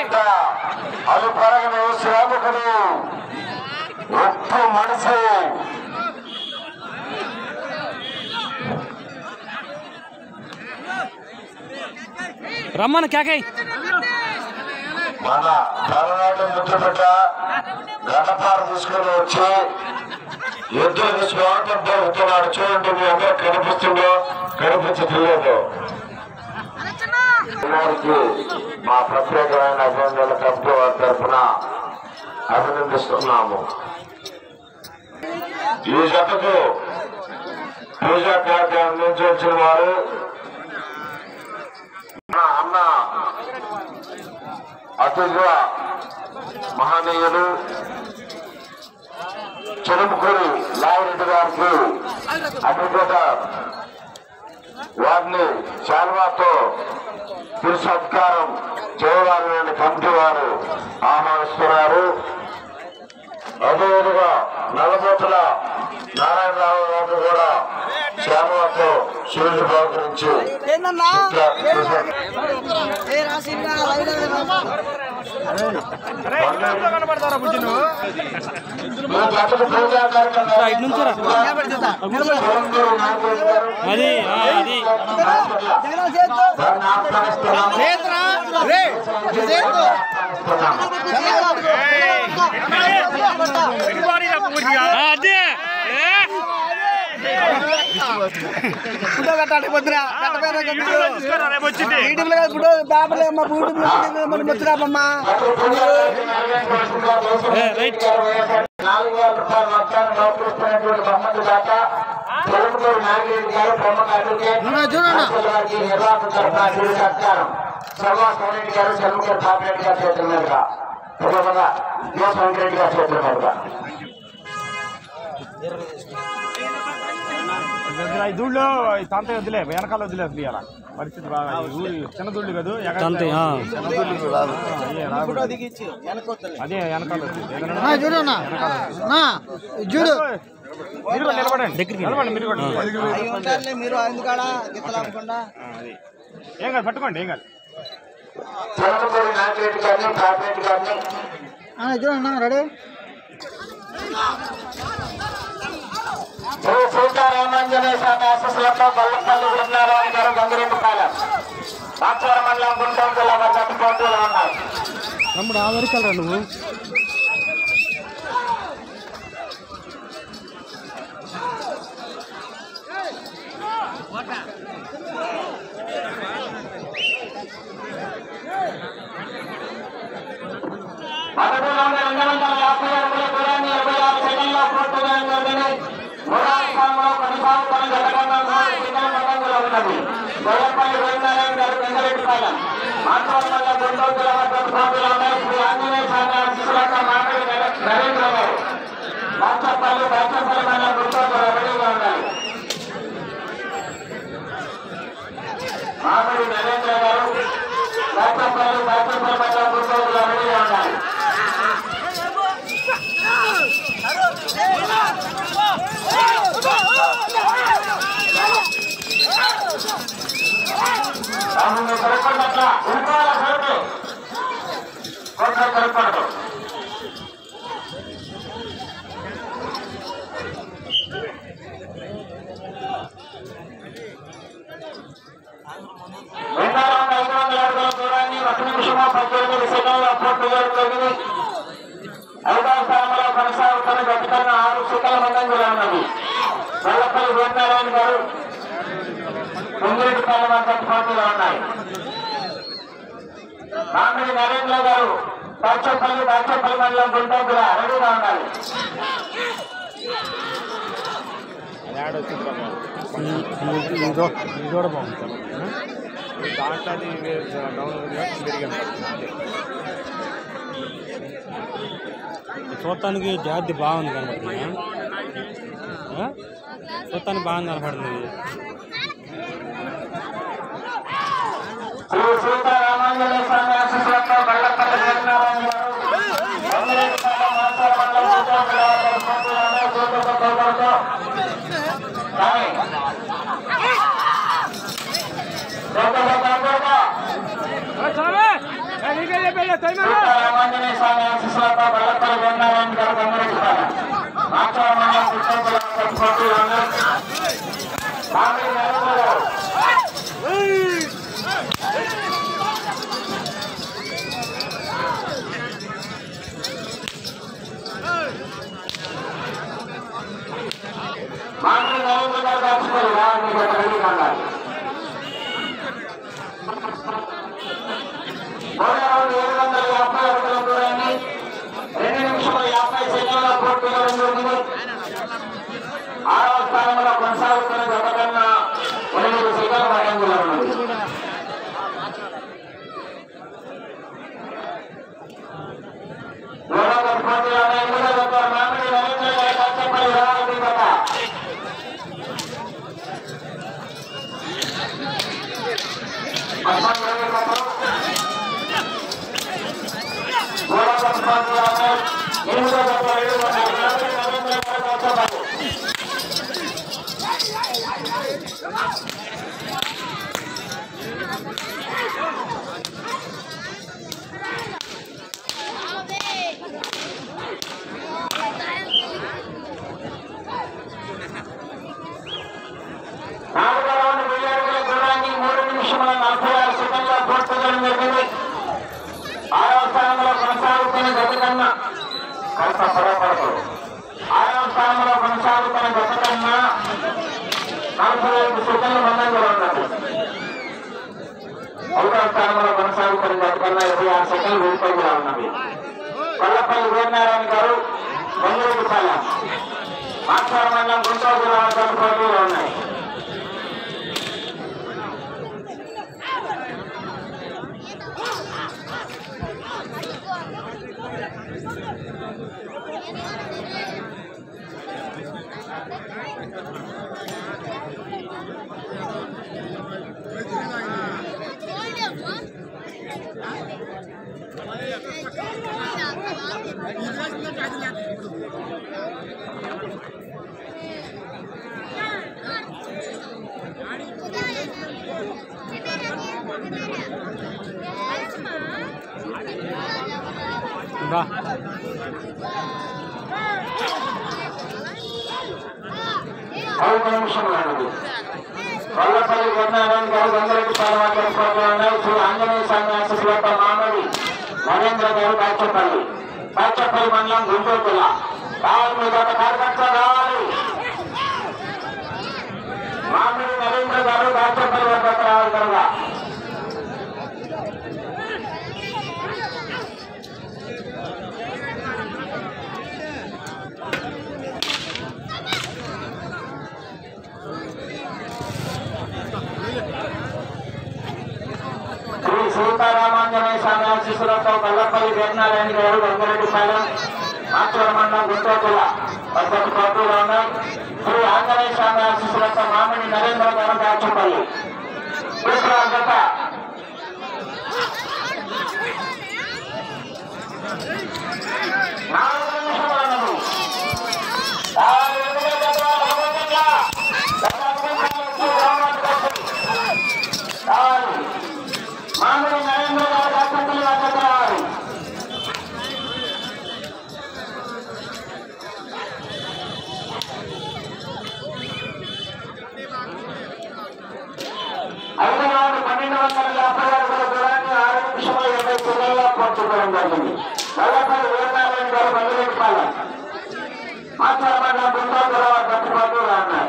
జంట అలు పరగని శ్రామికుడు ఉప్పు మనిషి రమ్మను కేకై మన తలనాడు ముద్దుబిడ్డ గణపార తీసుకుని వచ్చి ఎద్దులకు స్వాగతం పలుకుతున్నాడు చూడండి మీ అందరూ కనిపిస్తుందో కనిపించట్లేదు వారికి మా ప్రత్యేకమైన అభినందనల కమిటీ వారి తరఫున అభినందిస్తున్నాము ఈ జతకు పూజా కార్యక్రమం నుంచి వచ్చిన వారు మా అన్న అతిథిగా మహనీయులు చెరుముకూరి లాయరెడ్డి గారికి అభిజ్ఞత వారిని శాల్వాతో పురుషత్కారం చేయవాలని కమిటీ వారు ఆహ్వానిస్తున్నారు అదేవిధంగా నల్లబోతుల నారాయణరావు గారిని కూడా శాల్వాతో సూర్యుడు బహుకరించి ఏందన్నా చిత్ర- ఏ రాసిందా లైన్ ఈ జతకు పూజా కార్యక్రమం ఇటు నుంచురా. చిరంజీవి నాగేష్ గారు అది ఆ, అది జగన్ చేత్తో వారిని ఆహ్వానిస్తున్నాము. ఆ, అదే ఏ? ఫోటో కట్టాలి పొద్దున కట్టపోయినా యూట్యూబ్లో కాదు ఫోటో పేపర్లో అమ్మ యూట్యూబ్లో మనం వచ్చినామమ్మా ఏ, రైట్ నాలుగు వేల రూపాయల మొత్తాన్ని నోటిస్తున్నటువంటి బొమ్మల దాత తిరుమలూరు నాగిరెడ్డి గారు ప్రముఖ అడ్వకేట్ అసలు వారికి నిర్వాహక తరఫున గుడి సత్కారం శ్రీనివాస రెడ్డి గారు చెల్మకూరు పాపిరెడ్డి గారి చేతుల మీదుగా అదేవిధంగా దేశ వెంకరెడ్డి గారి చేతుల మీదుగా దుళ్ళు తంత వదిలే వెనకాల వదిలే అసలు ఇవాళ పరిస్థితి బాగా ఈ ఊరి చిన్న దుళ్ళు కదా ఎగ- తంతే, ఆ. చిన్న దుళ్ళు రాదు. అయ్యే, రాదు. అదే వెనకాల వస్తుంది. ఏదైనా చూడు అన్న నా చూడు మీరు కూడా నిలబడండి దగ్గరికి నిలబడండి మీరు కూడా అవి ఉంటారులే మీరు ఎందుకాడ గిత్తలాపకుండా ఏం కాదు పట్టుకోండి ఏం కాదు తిరుమలూరు నాగిరెడ్డి గారిని పాపిరెడ్డి గారిని చూడన్నా రెడీ శ్రీ సీతారామాంజనేయ స్వామి ఆశీస్సులతో గొల్లపల్లి వీరనారాయణ గారు గంగిరెడ్డి పాలెం రాచవరం మండలం గుంటూరు జిల్లా వారి జత పోటీలో ఉన్నాయి తమ్ముడు ఆ వరకు వెళ్ళరా నువ్వు మొదటిలోనే రెండు వందల యాభై అడుగుల దూరాన్ని ఇరవై ఆరు సెకండ్లో పూర్తి చేయడం జరిగింది మూడవ స్థానంలో కొనసాగుతున్న జగనన్న మూడు సెకండ్ల ముందంజలో ఉన్నది గొల్లపల్లి వీరనారాయణ గారు గంగిరెడ్డిపాలెం మాట్లాడ మండలం గుంటూరు జిల్లా వద్ద పోటీలో ఉన్నాయి శ్రీ ఆంజనేయ స్వామి ఆశీస్సులతో మామిడి నరేంద్ర గారు బాచపల్లి బాచపల్లి మండలం గుంటూరు జిల్లా రెడీగా ఉండాలి మామిడి నరేంద్ర గారు బాచపల్లి బాచపల్లి మండలం గుంటూరు జిల్లా రెడీగా ఉండాలి అవును సరిపడినట్ల ఉరుకోవాల సరుకు కొట్ట సరిపడదు రెండో రౌండ్ ఐదు వందల అడుగుల దూరాన్ని ఒక నిమిషము పద్దెనిమిది సెకండ్ల పూర్తి చేయడం జరిగింది ఐదవ స్థానంలో కొనసాగుతున్న గతి కన్నా ఆరు సెకండ్ల ముందంజలో ఉన్నది వెల్లపల్లి వీరనారాయణ గారు తొమ్మిది పాలన గత పోటీలో ఉన్నాయి మామిడి నరేంద్ర గారు దాచపల్లి దాచపల్లి మండలం గుంటూరు జిల్లా రెడీగా ఉండాలి యాడ్ వచ్చింది కదా. ఇదో ఇది కూడా బాగుంది దాంట్లో అది డౌన్ పెరిగింది చూడటానికి జాతి బాగుంది కనబడుతుంది ఆ? చూడటానికి బాగా కనపడుతుంది ఇది. శ్రీ సీతారామాంజనేయ స్వామి ఆశీస్సులతో బళ్ళపల్లి వీరనారాయణ గారు వెంకటేశ్వర మాస్టర్ మండలం గుంటూరు జిల్లా వారి పోటీలో ఉన్నాయి. చేతులతో తోడుతో. కానీ చేతులతో తోడుతో. రామాంజనేయ స్వామి ఆశీస్సులతో బల్లపల్లి వేణారాయణ గారు గమనించారు ఆచార మండలం కృష్ణపురం పోటీలో ఉన్నారు మామిడి నరేంద్ర గారు మామిడి నరేంద్ర గారు దాచుకోవాలి రా మీకు ఒక రెడీ కావాలి మూడవ ఏడు వందల యాభై అడుగుల దూరాన్ని రెండు నిమిషముల యాభై సెకండ్ల పూర్తి చేయడం జరిగింది ఆరవ స్థానంలో కొనసాగుతున్న గత కన్నా ఎనిమిది సెకండ్ల అడంగులో ఉన్నది మూడవ పోటీలో ఎనిమిదవ జత మామిడి నరేంద్ర గారి కష్టపడి రావాలి జత పద్నాలుగు ఇరవై జతలు నాలుగవ రౌండ్ వెయ్యి అడుగుల దూరాన్ని మూడు నిమిషముల నలభై ఆరు సెకండ్ల పూర్తి చేయడం జరిగింది ఆరవ స్థానంలో కొనసాగుతున్న గత కన్నా కడప పొరపడదు ఆరవ స్థానంలో కొనసాగుతున్న గత కన్నా నలభై ఐదు సెకండ్ల ముందంజలో ఉన్నది ఐదవ స్థానంలో కొనసాగుతున్న గత కన్నా ఇరవై ఆరు సెకండ్లు వెనుకగా ఉన్నది కొల్లపల్లి వీరనారాయణ గారు బెంగళూరు పాలెం మాట్లాడ మండలం గుంటూరు జిల్లా వద్ద పోటీలో ఉన్నాయి దా ఐదు నిమిషములు ఉన్నది వల్లపల్లి గన్నారాయణ గారు గంగరెడ్డి పాలవాకర్ పోటీ ఉన్నాయి శ్రీ ఆంజనేయ స్వామి ఆశీస్సులతో మామిడి నరేంద్ర గారు బాచపల్లి బాచపల్లి మండలం గుంటూరు జిల్లా రావాలి మీ గత కార్యకర్త రావాలి మామిడి నరేంద్ర గారు బాచపల్లి వద్దకు రావాలి కనుక శ్రీ సీతారామాంజనేయ స్వామి ఆశీస్సులతో కల్లపల్లి వీరనారాయణ గారు గంగరెడ్డి పాలెం మాచూర మండలం గుంటూరు జిల్లా వద్దకు పోటీలో ఉన్నాయి శ్రీ ఆంజనేయ స్వామి ఆశీస్సులతో మామిడి నరేంద్ర గారు దాచపల్లి తీసుకురా జత నాలుగు నిమిషములు ఉన్నది ఆ ఎనిమిదో జత భగవంతుడా. గత నిమిషాలు వచ్చి రావాలి కట్టి. రావాలి మామిడి నరేంద్ర గారు దాచపల్లి వద్దకు రావాలి ఐదు నాలుగు పన్నెండు వందల యాభై అడుగుల దూరాన్ని ఆరు నిమిషముల ఇరవై సెకండ్లో పూర్తి చేయడం జరిగింది వల్లపల్లి వీరనారాయణ గారు బండిరెడ్డిపాలెం ఆచార మండలం గుంటూరు జిల్లా గట్టుబాటు రాన్నారు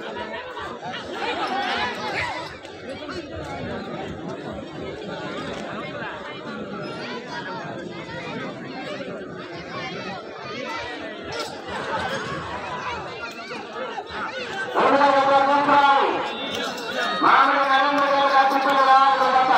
ఎనిమిదవ జత కూర్చోవాలి. మామిడి నరేంద్ర గారు దాచపల్లి రావాలి జత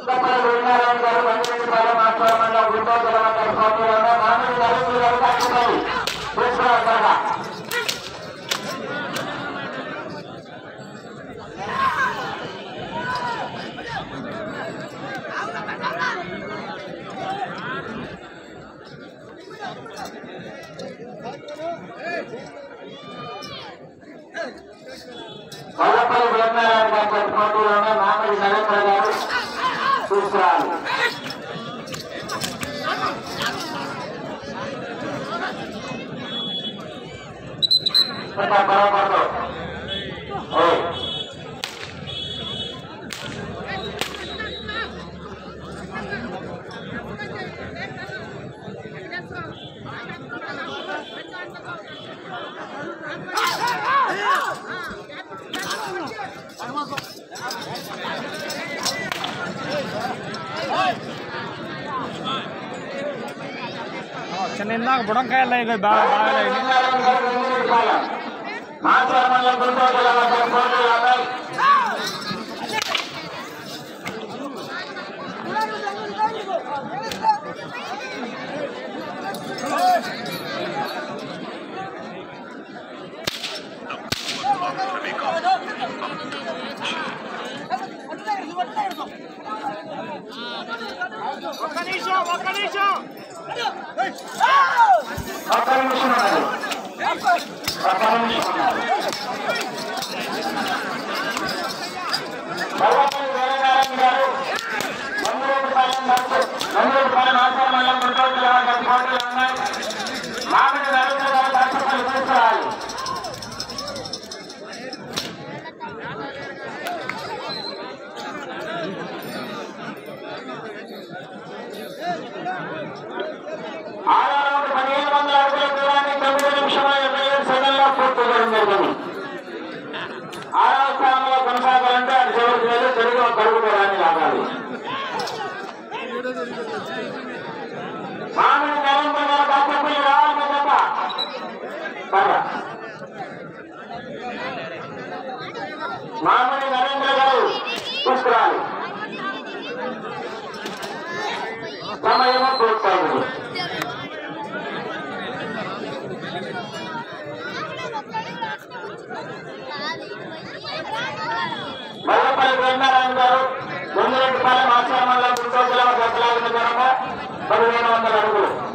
ముక్కపల్లి వీరనారాయణ గారు బంగారెడ్డిపాలెం ఆశ్రమంలో గుంటూరు జిల్లా వారి పోటీలో మామిడి నరేంద్ర గారు కాకిపల్లి తీసుకురావాలి త్వరగా. వల్లపల్లి వీరనారాయణ గారి ప్రతి పోటీలోనే మామిడి నరేంద్ర గారు తీసుకురావాలి కొంచెం పొరపాటు ఓయ్. చిన్న ఇందాక బుడంకాయలు అయ్యి బాగా బాగా వీరనారాయణ గారు బంగారెడ్డిపాలెం ఆశ్రమంలో గుంటూరు జిల్లా వారి పోటీలోనే ఒక్క నిమిషం ఒక్క నిమిషం ఒక్క నిమిషం ఉన్నది ఒక్క నిమిషం ఉన్నది వల్లపల్లి వీరనారాయణ గారు బంగారెడ్డిపాలెం నర్సు బంగారెడ్డిపాలెం ఆశ్రమంలో గుంటూరు జిల్లా వారి పోటీలో ఉన్నాయి మామిడి నరేంద్ర గారు కాకిపల్లి తీసుకురావాలి ఆరో రౌండ్ పదిహేను వందల అడుగుల దూరాన్ని తొమ్మిది నిమిషముల ఇరవై ఏడు సెకండ్లో పూర్తి చేయడం జరిగింది ఆరవ స్థానంలో కొనసాగాలంటే అది చివరికి వెళ్ళి తెలుగు ఒక అడుగు దూరాన్ని లాగాలి మామిడి నరేంద్ర గారు కాకపోయి రావాలి కదప్ప సరే మామిడి నరేంద్ర గారు తీసుకురావాలి సమయము పూర్తయింది మల్లపల్లి వేణారాయణ గారు దొంగరెడ్డిపాలెం ఆశ్రమంలో గుంటూరు జిల్లా గతలాగిన ధరగా పదిహేను వందల అడుగులు